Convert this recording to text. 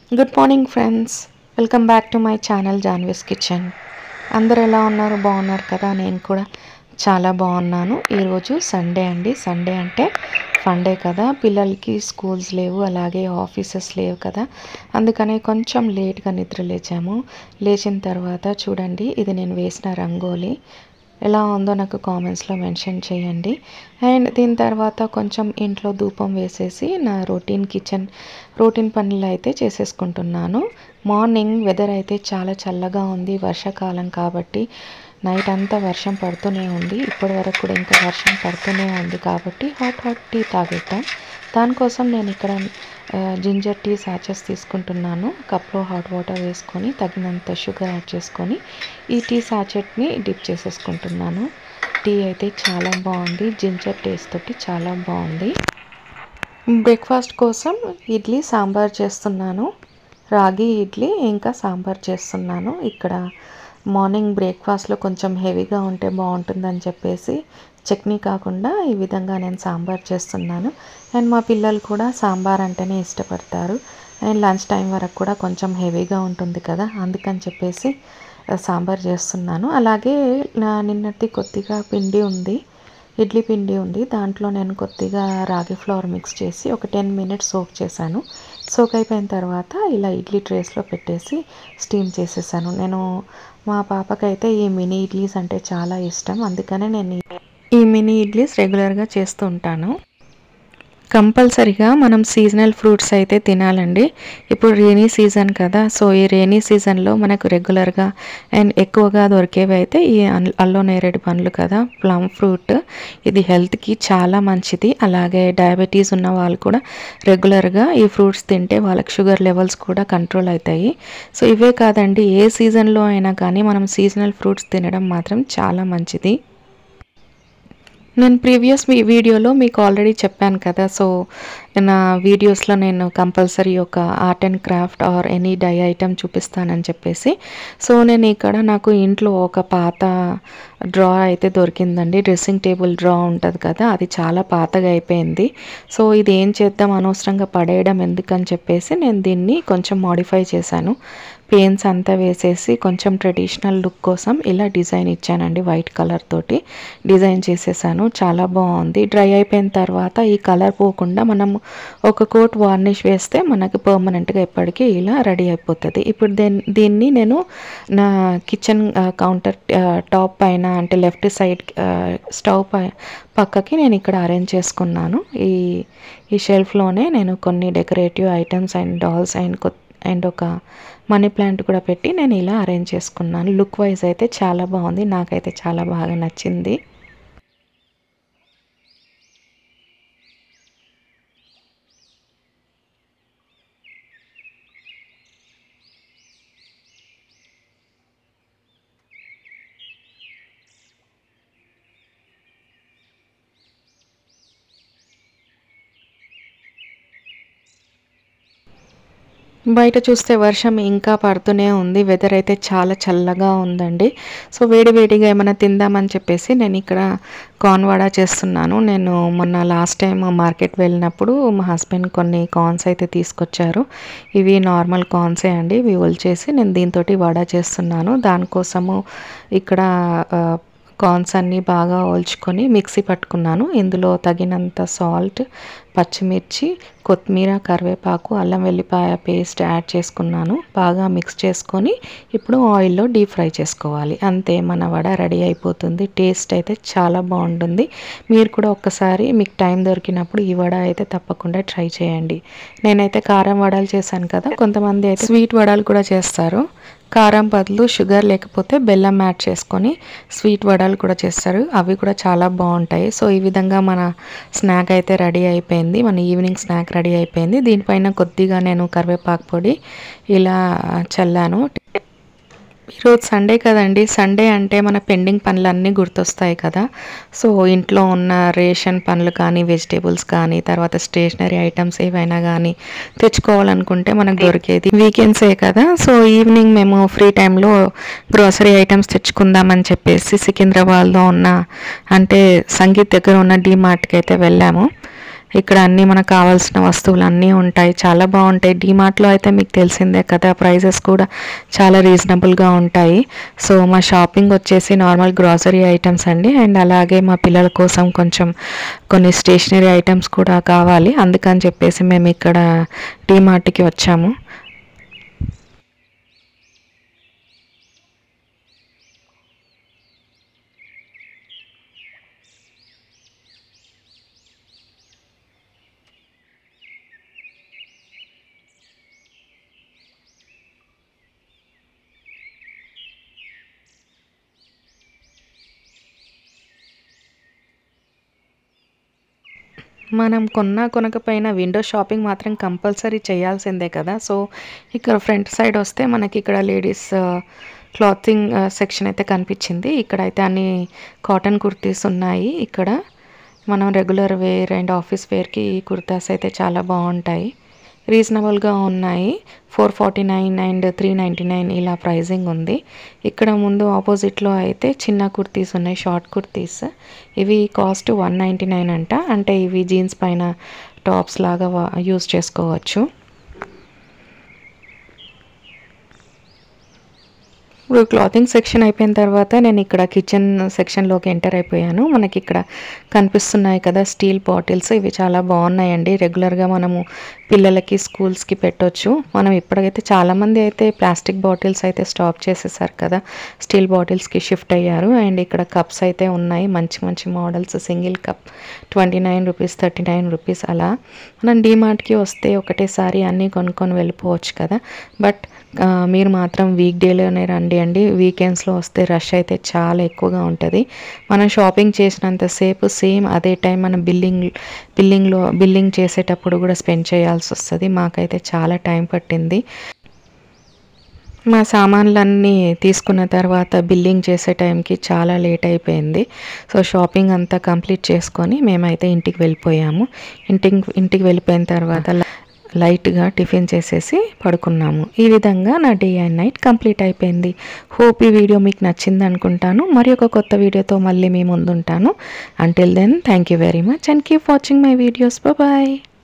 good morning friends welcome back to my channel Jhanvi's kitchen అందరు ఎలా ఉన్నారు బాగున్నారు కదా నేను కూడా చాలా బాగున్నాను ఈరోజు సండే అండి సండే అంటే ఫండే కదా పిల్లలకి స్కూల్స్ లేవు అలాగే ఆఫీసెస్ లేవు కదా అందుకనే కొంచెం లేట్గా నిద్ర లేచాము లేచిన తర్వాత చూడండి ఇది నేను వేసిన రంగోలీ ఎలా ఉందో నాకు కామెంట్స్లో మెన్షన్ చేయండి అండ్ దీని తర్వాత కొంచెం ఇంట్లో ధూపం వేసేసి నా రొటీన్ కిచెన్ రొటీన్ పనులు అయితే చేసేసుకుంటున్నాను మార్నింగ్ వెదర్ అయితే చాలా చల్లగా ఉంది వర్షాకాలం కాబట్టి నైట్ అంతా వర్షం పడుతూనే ఉంది ఇప్పటి వరకు కూడా ఇంకా వర్షం పడుతూనే ఉంది కాబట్టి హాట్ హాట్ టీ తాగేద్దాం దానికోసం నేను ఇక్కడ జింజర్ టీ సాచెస్ తీసుకుంటున్నాను కప్లో హాట్ వాటర్ వేసుకొని తగినంత షుగర్ యాడ్ చేసుకొని ఈ టీ సాచెట్ని డిప్ చేసేసుకుంటున్నాను టీ అయితే చాలా బాగుంది జింజర్ టేస్ట్ తోటి చాలా బాగుంది బ్రేక్ఫాస్ట్ కోసం ఇడ్లీ సాంబార్ చేస్తున్నాను రాగి ఇడ్లీ ఇంకా సాంబార్ చేస్తున్నాను ఇక్కడ మార్నింగ్ బ్రేక్ఫాస్ట్లో కొంచెం హెవీగా ఉంటే బాగుంటుందని చెప్పేసి చట్నీ కాకుండా ఈ విధంగా నేను సాంబార్ చేస్తున్నాను అండ్ మా పిల్లలు కూడా సాంబార్ అంటేనే ఇష్టపడతారు అండ్ లంచ్ టైం వరకు కూడా కొంచెం హెవీగా ఉంటుంది కదా అందుకని చెప్పేసి సాంబార్ చేస్తున్నాను అలాగే నా నిన్నటి కొద్దిగా పిండి ఉంది ఇడ్లీ పిండి ఉంది దాంట్లో నేను కొద్దిగా రాగి ఫ్లవర్ మిక్స్ చేసి ఒక టెన్ మినిట్స్ సోక్ చేశాను సోక్ అయిపోయిన తర్వాత ఇలా ఇడ్లీ ట్రేస్లో పెట్టేసి స్టీమ్ చేసేసాను నేను మా పాపకైతే ఈ మినీ ఇడ్లీస్ అంటే చాలా ఇష్టం అందుకనే నేను ఈ మినీ ఇడ్లీస్ రెగ్యులర్గా చేస్తూ ఉంటాను కంపల్సరిగా మనం సీజనల్ ఫ్రూట్స్ అయితే తినాలండి ఇప్పుడు రెయినీ సీజన్ కదా సో ఈ రెయినీ సీజన్లో మనకు రెగ్యులర్గా అండ్ ఎక్కువగా దొరికేవి అయితే ఈ అల్లో నేరేడు పండ్లు కదా ప్లమ్ ఫ్రూట్ ఇది హెల్త్కి చాలా మంచిది అలాగే డయాబెటీస్ ఉన్న వాళ్ళు కూడా రెగ్యులర్గా ఈ ఫ్రూట్స్ తింటే వాళ్ళకి షుగర్ లెవెల్స్ కూడా కంట్రోల్ అవుతాయి సో ఇవే కాదండి ఏ సీజన్లో అయినా కానీ మనం సీజనల్ ఫ్రూట్స్ తినడం మాత్రం చాలా మంచిది నేను ప్రీవియస్ మీ వీడియోలో మీకు ఆల్రెడీ చెప్పాను కదా సో నా వీడియోస్లో నేను కంపల్సరీ ఒక art and craft or any DIY item చూపిస్తానని చెప్పేసి సో నేను ఇక్కడ నాకు ఇంట్లో ఒక పాత డ్రా అయితే దొరికిందండి డ్రెస్సింగ్ టేబుల్ డ్రా ఉంటుంది కదా అది చాలా పాతగా అయిపోయింది సో ఇది ఏం చేద్దాం అనవసరంగా పడేయడం ఎందుకని చెప్పేసి నేను దీన్ని కొంచెం మాడిఫై చేశాను పెయిన్స్ అంతా వేసేసి కొంచెం ట్రెడిషనల్ లుక్ కోసం ఇలా డిజైన్ ఇచ్చానండి వైట్ కలర్ తోటి డిజైన్ చేసేసాను చాలా బాగుంది డ్రై అయిపోయిన తర్వాత ఈ కలర్ పోకుండా మనం ఒక కోట్ వార్నిష్ వేస్తే మనకి పర్మనెంట్గా ఎప్పటికీ ఇలా రెడీ అయిపోతుంది ఇప్పుడు దీన్ని దీన్ని నేను నా కిచెన్ కౌంటర్ టాప్ పైన అంటే లెఫ్ట్ సైడ్ స్టవ్ పై పక్కకి నేను ఇక్కడ అరేంజ్ చేసుకున్నాను ఈ ఈ షెల్ఫ్లోనే నేను కొన్ని decorative items and dolls and and ఒక మనీ ప్లాంట్ కూడా పెట్టి నేను ఇలా అరేంజ్ చేసుకున్నాను లుక్ వైజ్ అయితే చాలా బాగుంది నాకైతే చాలా బాగా నచ్చింది బయట చూస్తే వర్షం ఇంకా పడుతూనే ఉంది వెదర్ అయితే చాలా చల్లగా ఉందండి సో వేడి వేడిగా ఏమైనా తిందామని చెప్పేసి నేను ఇక్కడ కార్న్ వడ చేస్తున్నాను నేను మొన్న లాస్ట్ టైం మార్కెట్ వెళ్ళినప్పుడు మా హస్బెండ్ కొన్ని కార్న్స్ అయితే తీసుకొచ్చారు ఇవి నార్మల్ కార్న్సే అండి ఇవి ఒలిచేసి నేను దీంతో వడ చేస్తున్నాను దానికోసము ఇక్కడ కార్న్స్ అన్నీ బాగా ఓల్చుకొని మిక్సీ పట్టుకున్నాను ఇందులో తగినంత సాల్ట్ పచ్చిమిర్చి కొత్తిమీర కరివేపాకు అల్లం వెల్లిపాయ పేస్ట్ యాడ్ చేసుకున్నాను బాగా మిక్స్ చేసుకొని ఇప్పుడు ఆయిల్లో డీప్ ఫ్రై చేసుకోవాలి అంతే మన వడ రెడీ అయిపోతుంది టేస్ట్ అయితే చాలా బాగుంటుంది మీరు కూడా ఒక్కసారి మీకు టైం దొరికినప్పుడు ఈ వడ అయితే తప్పకుండా ట్రై చేయండి నేనైతే కారం వడలు చేశాను కదా కొంతమంది అయితే స్వీట్ వడలు కూడా చేస్తారు కారం బదులు షుగర్ లేకపోతే బెల్లం యాడ్ చేసుకొని స్వీట్ వడలు కూడా చేస్తారు అవి కూడా చాలా బాగుంటాయి సో ఈ విధంగా మన స్నాక్ అయితే రెడీ అయిపోయింది మన ఈవినింగ్ స్నాక్ రెడీ అయిపోయింది దీనిపైన కొద్దిగా నేను కరివేపాకు పొడి ఇలా చల్లాను ఈరోజు సండే కదండి సండే అంటే మన పెండింగ్ పనులన్నీ గుర్తొస్తాయి కదా సో ఇంట్లో ఉన్న రేషన్ పనులు కానీ వెజిటేబుల్స్ కానీ తర్వాత స్టేషనరీ ఐటమ్స్ ఏవైనా కానీ తెచ్చుకోవాలనుకుంటే మనకు దొరికేది వీకెండ్సే కదా సో ఈవినింగ్ మేము ఫ్రీ టైంలో గ్రోసరీ ఐటమ్స్ తెచ్చుకుందామని చెప్పేసి సికింద్రాబాద్లో ఉన్న అంటే సంగీత్ దగ్గర ఉన్న డీమార్ట్కి అయితే వెళ్ళాము ఇక్కడ అన్నీ మనకు కావాల్సిన వస్తువులు అన్నీ ఉంటాయి చాలా బాగుంటాయి డీమార్ట్లో అయితే మీకు తెలిసిందే కదా ప్రైజెస్ కూడా చాలా రీజనబుల్గా ఉంటాయి సో మా షాపింగ్ వచ్చేసి నార్మల్ గ్రాసరీ ఐటమ్స్ అండి అండ్ అలాగే మా పిల్లల కోసం కొంచెం కొన్ని స్టేషనరీ ఐటమ్స్ కూడా కావాలి అందుకని చెప్పేసి మేము ఇక్కడ డీమార్ట్కి వచ్చాము మనం కొన్నా కొనకపోయినా విండో షాపింగ్ మాత్రం కంపల్సరీ చేయాల్సిందే కదా సో ఇక్కడ ఫ్రంట్ సైడ్ వస్తే మనకి ఇక్కడ లేడీస్ క్లాతింగ్ సెక్షన్ అయితే కనిపించింది ఇక్కడ అయితే అన్ని కాటన్ కుర్తీస్ ఉన్నాయి ఇక్కడ మనం రెగ్యులర్ వేర్ అండ్ ఆఫీస్ వేర్కి ఈ కుర్తాస్ అయితే చాలా బాగుంటాయి రీజనబుల్గా ఉన్నాయి four forty nine and three ninety nine ఇలా ప్రైజింగ్ ఉంది ఇక్కడ ముందు ఆపోజిట్లో అయితే చిన్న కుర్తీస్ ఉన్నాయి షార్ట్ కుర్తీస్ ఇవి కాస్ట్ వన్ నైంటీ నైన్ అంట అంటే ఇవి జీన్స్ పైన టాప్స్ లాగా యూస్ చేసుకోవచ్చు ఇప్పుడు క్లాతింగ్ సెక్షన్ అయిపోయిన తర్వాత నేను ఇక్కడ కిచెన్ సెక్షన్లోకి ఎంటర్ అయిపోయాను మనకి ఇక్కడ కనిపిస్తున్నాయి కదా స్టీల్ బాటిల్స్ ఇవి చాలా బాగున్నాయండి రెగ్యులర్గా మనము పిల్లలకి స్కూల్స్కి పెట్టొచ్చు మనం ఇప్పటికైతే చాలామంది అయితే ప్లాస్టిక్ బాటిల్స్ అయితే స్టాప్ చేసేసారు కదా స్టీల్ బాటిల్స్కి షిఫ్ట్ అయ్యారు అండ్ ఇక్కడ కప్స్ అయితే ఉన్నాయి మంచి మంచి models single cup twenty nine rupees thirty nine rupees అలా మనం డీమార్ట్కి వస్తే ఒకటేసారి అన్నీ కొనుక్కొని వెళ్ళిపోవచ్చు కదా బట్ మీరు మాత్రం వీక్ డేలోనే రండి అండి వీకెండ్స్లో వస్తే రష్ అయితే చాలా ఎక్కువగా ఉంటుంది మనం షాపింగ్ చేసినంతసేపు సేమ్ అదే టైం మనం బిల్లింగ్ బిల్లింగ్లో బిల్లింగ్ చేసేటప్పుడు కూడా స్పెండ్ చేయాల్సి వస్తుంది మాకైతే చాలా టైం పట్టింది మా సామాన్లన్నీ తీసుకున్న తర్వాత బిల్లింగ్ చేసే టైంకి చాలా లేట్ అయిపోయింది సో షాపింగ్ అంతా కంప్లీట్ చేసుకొని మేమైతే ఇంటికి వెళ్ళిపోయాము ఇంటికి ఇంటికి వెళ్ళిపోయిన తర్వాత లైట్గా టిఫిన్ చేసేసి పడుకున్నాము ఈ విధంగా నా డే అండ్ నైట్ కంప్లీట్ అయిపోయింది హోప్ ఈ వీడియో మీకు నచ్చింది అనుకుంటాను మరి ఒక కొత్త వీడియోతో మళ్ళీ మీ ముందుంటాను until then thank you very much and keep watching my videos bye